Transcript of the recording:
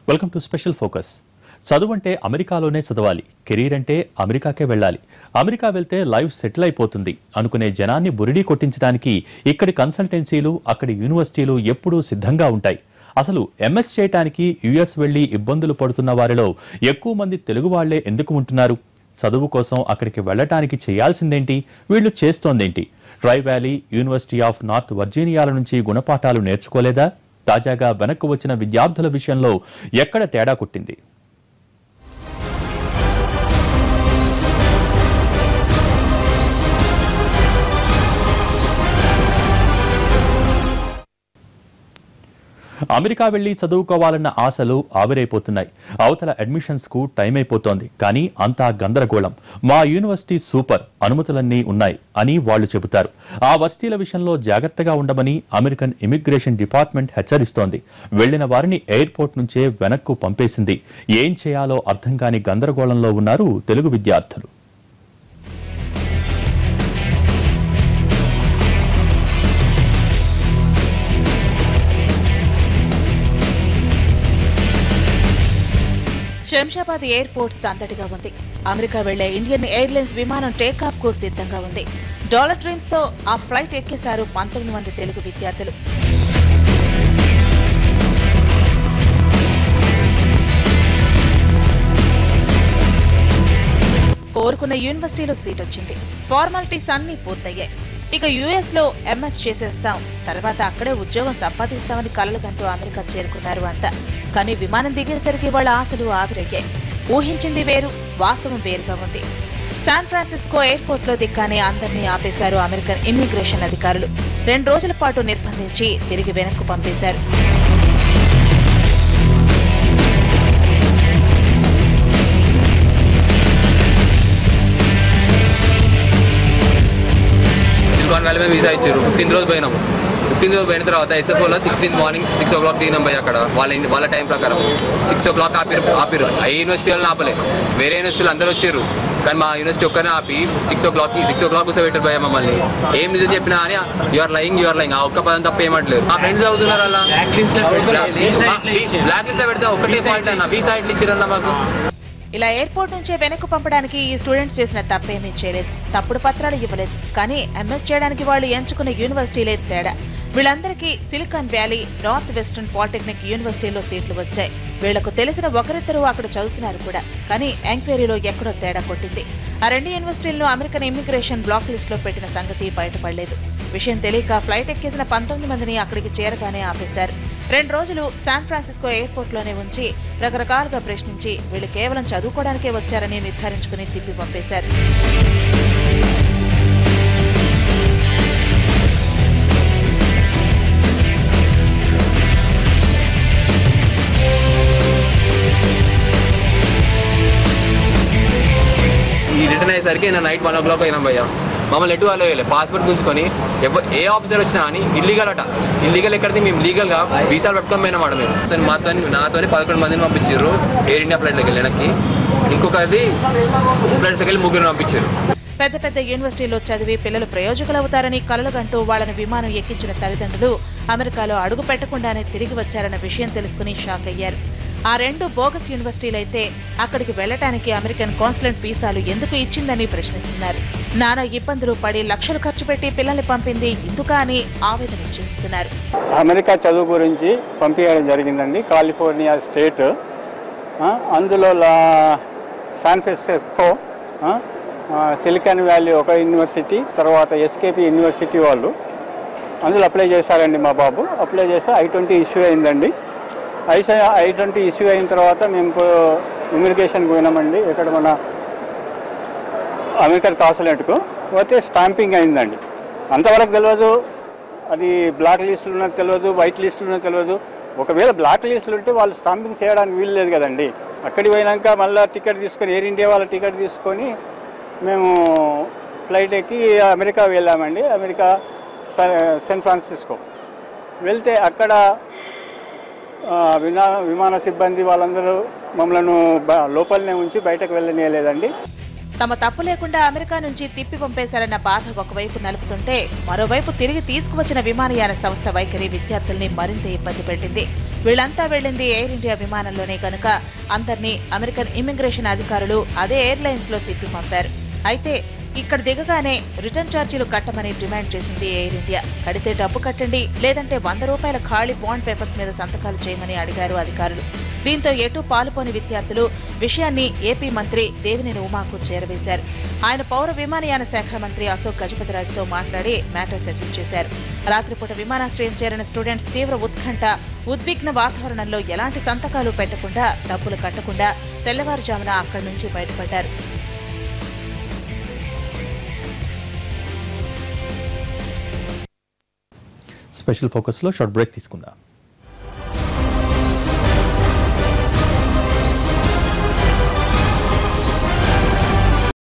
welcome to special focus చదువు అంటే అమెరికాలోనే చదవాలి కెరీర్ అంటే అమెరికాకే వెళ్ళాలి అమెరికా వెళ్తే లైఫ్ సెటిల్ అయిపోతుంది అనుకునే జనాన్ని బురిడీ కొట్టించడానికి ఇక్కడి కన్సల్టెన్సీలు అక్కడి యూనివర్సిటీలు ఎప్పుడూ సిద్ధంగా ఉంటాయి అసలు ఎంఎస్ చేయటానికి యుఎస్ వెళ్లి ఇబ్బందులు పడుతున్న వారిలో ఎక్కువ మంది తెలుగు వాళ్లే ఎందుకు ఉంటున్నారు చదువు కోసం అక్కడికి వెళ్ళటానికి చేయాల్సిందేంటి వీళ్ళు చేస్తోందేంటి Tri Valley University of North వర్జీనియాల నుంచి గుణపాఠాలు నేర్చుకోలేదా తాజాగా వెనక్కు వచ్చిన విద్యార్థుల విషయంలో ఎక్కడ తేడా కొట్టింది అమెరికా వెళ్లి చదువుకోవాలన్న ఆశలు ఆవిరైపోతున్నాయి అవతల అడ్మిషన్స్ కు టైం అయిపోతోంది కానీ అంతా గందరగోళం మా యూనివర్సిటీ సూపర్ అనుమతులన్నీ ఉన్నాయి అని వాళ్ళు చెబుతారు ఆ వర్సిటీల విషయంలో జాగ్రత్తగా ఉండమని అమెరికన్ ఇమిగ్రేషన్ డిపార్ట్మెంట్ హెచ్చరిస్తోంది వెళ్లిన వారిని ఎయిర్పోర్ట్ నుంచే వెనక్కు పంపేసింది ఏం చేయాలో అర్థం కాని గందరగోళంలో ఉన్నారు తెలుగు విద్యార్థులు శంషాబాద్ ఎయిర్పోర్ట్ సందడిగా ఉంది అమెరికా వెళ్లే ఇండియన్ ఎయిర్లైన్స్ విమానం టేకాఫ్ కు సిద్ధంగా ఉంది డాలర్ డ్రీమ్స్ తో ఆ ఫ్లైట్ ఎక్కేశారు పంతొమ్మిది మంది తెలుగు విద్యార్థులు కోరుకున్న యూనివర్సిటీలో సీట్ వచ్చింది ఫార్మాలిటీస్ అన్ని పూర్తయ్యాయి ఇక యుఎస్ లో ఎంఎస్ చేసేస్తాం తర్వాత అక్కడే ఉద్యోగం సంపాదిస్తామని కలలుగంటూ అమెరికా చేరుకున్నారు అంతా కానీ విమానం దిగేసరికి వాళ్ళ ఆశలు ఆవిరయ్యాయి ఊహించింది వేరు వాస్తవం వేరుగా ఉంది శాన్ ఫ్రాన్సిస్కో ఎయిర్పోర్ట్ లో దిక్కానే అందరినీ ఆపేశారు అమెరికన్ ఇమ్మిగ్రేషన్ అధికారులు రెండు రోజుల పాటు నిర్బంధించి తిరిగి వెనక్కు పంపేశారు సిలికాన్ వ్యాలీ మీద వీసా ఇచ్చారు ఫిఫ్టీన్త్ రోజు పోయినాం ఫిఫ్టీన్త్ రోజు పోయిన తర్వాత ఎస్ఎఫ్ఓలో sixteenth morning six o'clock దిగినాం పోయి అక్కడ వాళ్ళ ఇంటి- వాళ్ళ టైం ప్రకారం సిక్స్ ఓ క్లాక్ ఆపిరు ఆపిరు ఏ యూనివర్సిటీ వాళ్ళని ఆపలే వేరే యూనివర్సిటీలు అందరూ వచ్చారు కానీ మా యూనివర్సిటీ ఒక్కనే ఆపి six o'clock six o'clock కూర్చోబెట్టారు భయ మమ్మల్ని ఏం నిజం చెప్పినా అని యువర్ లయింగ్ యువర్ లయింగ్ ఆ ఒక్క పదం తప్ప ఏమంటలేరు మా ఫ్రెండ్స్ చదువుతున్నారు అలా బ్లాక్ లిస్ట్ లో పెడితే ఒకటే పాయింట్ అన్న వీసా ఇట్లు ఇచ్చారన్న మాకు ఇలా ఎయిర్పోర్ట్ నుంచే వెనక్కు పంపడానికి ఈ స్టూడెంట్స్ చేసిన తప్పేమీ చేయలేదు తప్పుడు పత్రాలు ఇవ్వలేదు కానీ ఎంఎస్ చేయడానికి వాళ్ళు ఎంచుకున్న యూనివర్సిటీలే తేడా వీళ్ళందరికీ Silicon Valley Northwestern Polytechnic యూనివర్సిటీలో సీట్లు వచ్చాయి వీళ్లకు తెలిసిన ఒకరిద్దరు అక్కడ చదువుతున్నారు కూడా కానీ ఎంక్వైరీలో ఎక్కడో తేడా కొట్టింది ఆ రెండు యూనివర్సిటీలను అమెరికన్ ఇమ్మిగ్రేషన్ బ్లాక్ లిస్ట్ లో పెట్టిన సంగతి బయటపడలేదు విషయం తెలియక ఫ్లైట్ ఎక్కేసిన పంతొమ్మిది మందిని అక్కడికి చేరగానే ఆపేశారు రెండు రోజులు శాన్ ఫ్రాన్సిస్కో ఎయిర్పోర్ట్ లోనే ఉంచి రకరకాలుగా ప్రశ్నించి వీళ్ళు కేవలం చదువుకోవడానికే వచ్చారని నిర్ధారించుకుని తిప్పి పంపేశారు ఈ రిటర్న్ అయ్యేసరికి నేను నైట్ వన్ ఓ క్లాక్ అయినా భయ్యా మమ్మల్ని ఎటు వాళ్ళు వేయలేదు పాస్పోర్ట్ గుంజుకొని ఎవ ఏ ఆఫీసర్ వచ్చినా అని ఇల్లీగల్ అట ఇల్లీగల్ ఎక్కడిది మేము లీగల్గా వీసాలు పట్టుకొని పోయినా మాట మేము అతను మాతో నాతో పదకొండు మందిని పంపించారు ఎయిర్ ఇండియా ఫ్లైట్లోకి వెళ్ళి వెనక్కి ఇంకొకరిది ఫ్లైట్లోకి వెళ్ళి ముగ్గురు పంపించారు పెద్ద పెద్ద యూనివర్సిటీల్లో చదివి పిల్లలు ప్రయోజకులవుతారని కలలుగంటూ వాళ్ళని విమానం ఎక్కించిన తల్లిదండ్రులు అమెరికాలో అడుగు పెట్టకుండానే తిరిగి వచ్చారన్న విషయం తెలుసుకుని షాక్ అయ్యారు ఆ రెండు బోగస్ యూనివర్సిటీలైతే అక్కడికి వెళ్లటానికి అమెరికన్ కాన్సులేట్ వీసాలు ఎందుకు ఇచ్చిందని ప్రశ్నిస్తున్నారు నానా ఇబ్బందులు పడి లక్షలు ఖర్చు పెట్టి పిల్లల్ని పంపింది ఎందుకా అని ఆవేదన చెందుతున్నారు అమెరికా చదువు గురించి పంపించడం జరిగిందండి కాలిఫోర్నియా స్టేట్ ఆ, అందులో లా శాన్ ఫ్రాన్సిస్కో ఆ, ఆ, సిలికాన్ వ్యాలీ ఒక యూనివర్సిటీ తర్వాత ఎస్కేపీ యూనివర్సిటీ వాళ్ళు అందులో అప్లై చేశారండి మా బాబు అప్లై చేస్తే ఐ ట్వంటీ ఇష్యూ అయిందండి ఐ ఐ ట్వంటీ ఇష్యూ అయిన తర్వాత మేము ఇమ్మిగ్రేషన్కి పోయినామండి ఇక్కడ మన అమెరికన్ కాన్సులేట్కు పోతే స్టాంపింగ్ అయిందండి అంతవరకు తెలియదు అది బ్లాక్ లిస్టులు ఉన్నది తెలియదు వైట్ లిస్టులు ఉన్నది తెలియదు ఒకవేళ బ్లాక్ లిస్టులు ఉంటే వాళ్ళు స్టాంపింగ్ చేయడానికి వీలు లేదు కదండి అక్కడికి పోయినాక మళ్ళీ టికెట్ తీసుకొని ఎయిర్ ఇండియా వాళ్ళ టికెట్ తీసుకొని మేము ఫ్లైట్ ఎక్కి అమెరికా వెళ్ళామండి అమెరికా స- శాన్ ఫ్రాన్సిస్కో వెళ్తే అక్కడ ఆ, విమాన విమాన సిబ్బంది వాళ్ళందరూ మమ్మల్ని బ- లోపలనే ఉంచి బయటకు వెళ్ళనీయలేదండి తమ తప్పు లేకుండా అమెరికా నుంచి తిప్పి పంపేశారన్న బాధ ఒకవైపు నలుపుతుంటే మరోవైపు తిరిగి తీసుకువచ్చిన విమానయాన సంస్థ వైఖరి విద్యార్థుల్ని మరింత ఇబ్బంది పెట్టింది వీళ్ళంతా వెళ్ళింది ఎయిర్ ఇండియా విమానంలోనే కనుక అందర్నీ అమెరికన్ ఇమ్మిగ్రేషన్ అధికారులు అదే ఎయిర్లైన్స్ లో తిప్పి పంపారు అయితే ఇక్కడ దిగగానే రిటర్న్ ఛార్జీలు కట్టమని డిమాండ్ చేసింది ఎయిర్ ఇండియా కడితే డబ్బు కట్టండి లేదంటే వంద రూపాయల ఖాళీ బాండ్ పేపర్స్ మీద సంతకాలు చేయమని అడిగారు అధికారులు దీంతో ఎటు పాలుపోని విద్యార్థులు విషయాన్ని ఏపీ మంత్రి దేవినేని ఉమాకు చేరవేశారు ఆయన పౌర విమానయాన శాఖ మంత్రి అశోక్ గజపతిరాజుతో మాట్లాడి మ్యాటర్ సెటిల్ చేశారు రాత్రిపూట విమానాశ్రయం చేరిన స్టూడెంట్స్ తీవ్ర ఉత్కంఠ ఉద్విగ్న వాతావరణంలో ఎలాంటి సంతకాలు పెట్టకుండా డబ్బులు కట్టకుండా తెల్లవారుజామున అక్కడి నుంచి బయటపడ్డారు స్పెషల్ ఫోకస్లో షార్ట్ బ్రేక్ తీసుకుందాం